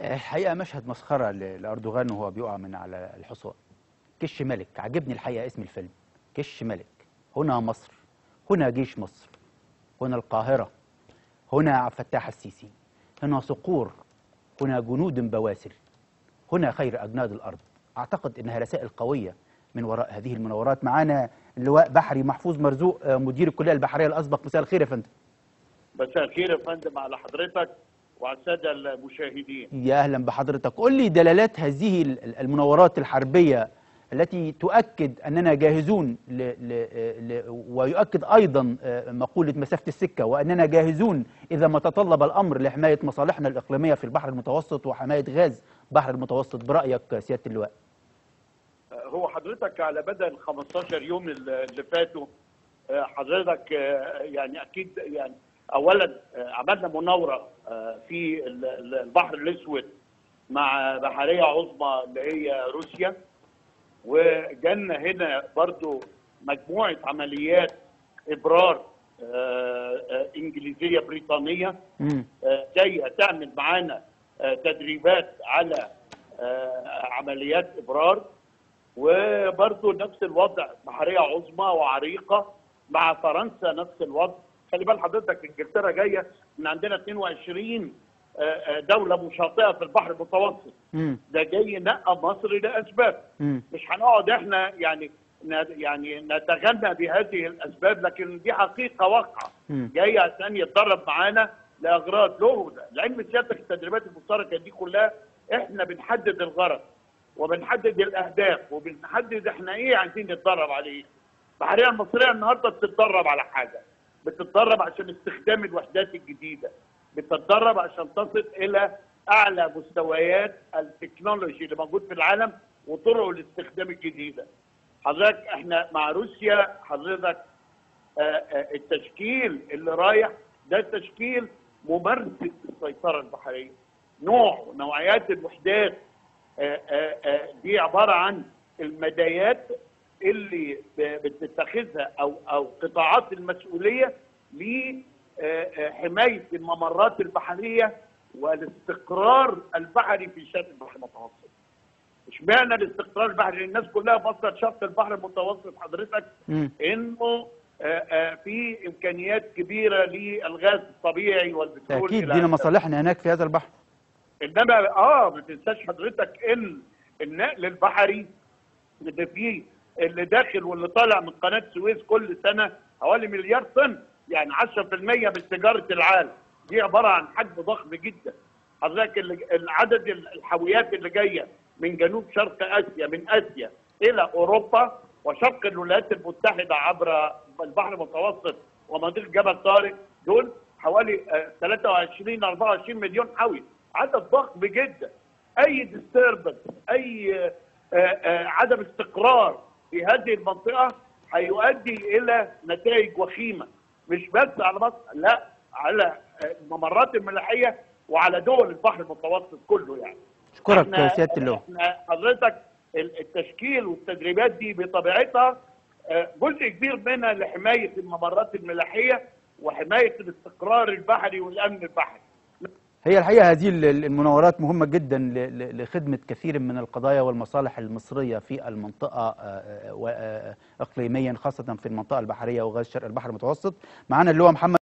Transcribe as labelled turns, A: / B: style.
A: الحقيقة مشهد مسخرة ل- لأردوغان وهو بيقع من على الحصان كش ملك عجبني الحقيقة اسم الفيلم كش ملك هنا مصر هنا جيش مصر هنا القاهرة هنا عبد الفتاح السيسي هنا صقور هنا جنود بواسل هنا خير أجناد الأرض أعتقد أنها رسائل قوية من وراء هذه المناورات معانا اللواء بحري محفوظ مرزوق آه، مدير الكلية البحرية الأسبق مساء الخير يا فندم
B: مساء الخير يا فندم على حضرتك وعلى الساده المشاهدين
A: يا اهلا بحضرتك قل لي دلالات هذه ال- المناورات الحربيه التي تؤكد اننا جاهزون ل ل ل ويؤكد ايضا آه، مقوله مسافه السكه واننا جاهزون اذا ما تطلب الامر لحمايه مصالحنا الاقليميه في البحر المتوسط وحمايه غاز البحر المتوسط برايك سياده اللواء
B: هو حضرتك على مدى ال 15 يوم اللي اللي فاتوا آه، حضرتك آه، يعني اكيد يعني اولا آه، عملنا مناوره آه، في ال- ال- البحر الاسود مع بحريه عظمى اللي هي روسيا وجالنا هنا برضو مجموعه عمليات ابرار آه، آه، انجليزيه بريطانيه
A: مم.
B: آه، جايه تعمل معانا آه، تدريبات على آه، عمليات ابرار وبرضه نفس الوضع بحريه عظمى وعريقه مع فرنسا نفس الوضع خلي بال حضرتك انجلترا جايه من عندنا 22 آه، آه، دوله مشاطئه في البحر المتوسط
A: مم.
B: ده جاي نقى مصر لاسباب
A: مم.
B: مش هنقعد احنا يعني ن- يعني نتغنى بهذه الاسباب لكن دي حقيقه واقعه
A: مم.
B: جاي عشان يتدرب معانا لاغراض له لعلم سيادتك التدريبات المشتركه دي كلها احنا بنحدد الغرض وبنحدد الاهداف وبنحدد احنا ايه عايزين نتدرب عليه البحريه المصريه النهارده بتتدرب على حاجه بتتدرب عشان استخدام الوحدات الجديده بتتدرب عشان تصل الى اعلى مستويات التكنولوجي اللي موجود في العالم وطرق الاستخدام الجديده حضرتك احنا مع روسيا حضرتك آه، آه، التشكيل اللي رايح ده تشكيل ممارسه السيطره البحريه نوع ونوعيات الوحدات آه، آه، آه، دي عباره عن المدايات اللي ب- بتتخذها او او قطاعات المسؤوليه لحمايه الممرات البحريه والاستقرار البحري في شرق البحر المتوسط. اشمعنى الاستقرار البحري؟ الناس كلها بصت شط البحر المتوسط حضرتك
A: مم.
B: انه آه، آه، في امكانيات كبيره للغاز الطبيعي والبترول
A: اكيد
B: إلى
A: دينا
B: آخره.
A: مصالحنا هناك في هذا البحر
B: انما اه ما تنساش حضرتك ان النقل البحري اللي فيه اللي داخل واللي طالع من قناه السويس كل سنه حوالي مليار طن يعني 10% من تجاره العالم دي عباره عن حجم ضخم جدا حضرتك اللي- العدد الحاويات اللي جايه من جنوب شرق اسيا من اسيا الى اوروبا وشرق الولايات المتحده عبر البحر المتوسط ومضيق جبل طارق دول حوالي آه، 23 24 مليون حاوي عدد ضخم جدا اي ديستربنس اي آه، آه، عدم استقرار في هذه المنطقه هيؤدي الى نتائج وخيمه مش بس على مصر لا على آه، الممرات الملاحيه وعلى دول البحر المتوسط كله يعني
A: اشكرك
B: إحنا-
A: سياده اللواء
B: احنا حضرتك ال- التشكيل والتدريبات دي بطبيعتها آه، جزء كبير منها لحمايه الممرات الملاحيه وحمايه الاستقرار البحري والامن البحري
A: هي الحقيقة هذه ال- ال- المناورات مهمة جدا ل- ل- لخدمة كثير من القضايا والمصالح المصرية في المنطقة آه، آه، و- آه، إقليميا خاصة في المنطقة البحرية وغاز شرق البحر المتوسط معنا اللواء محمد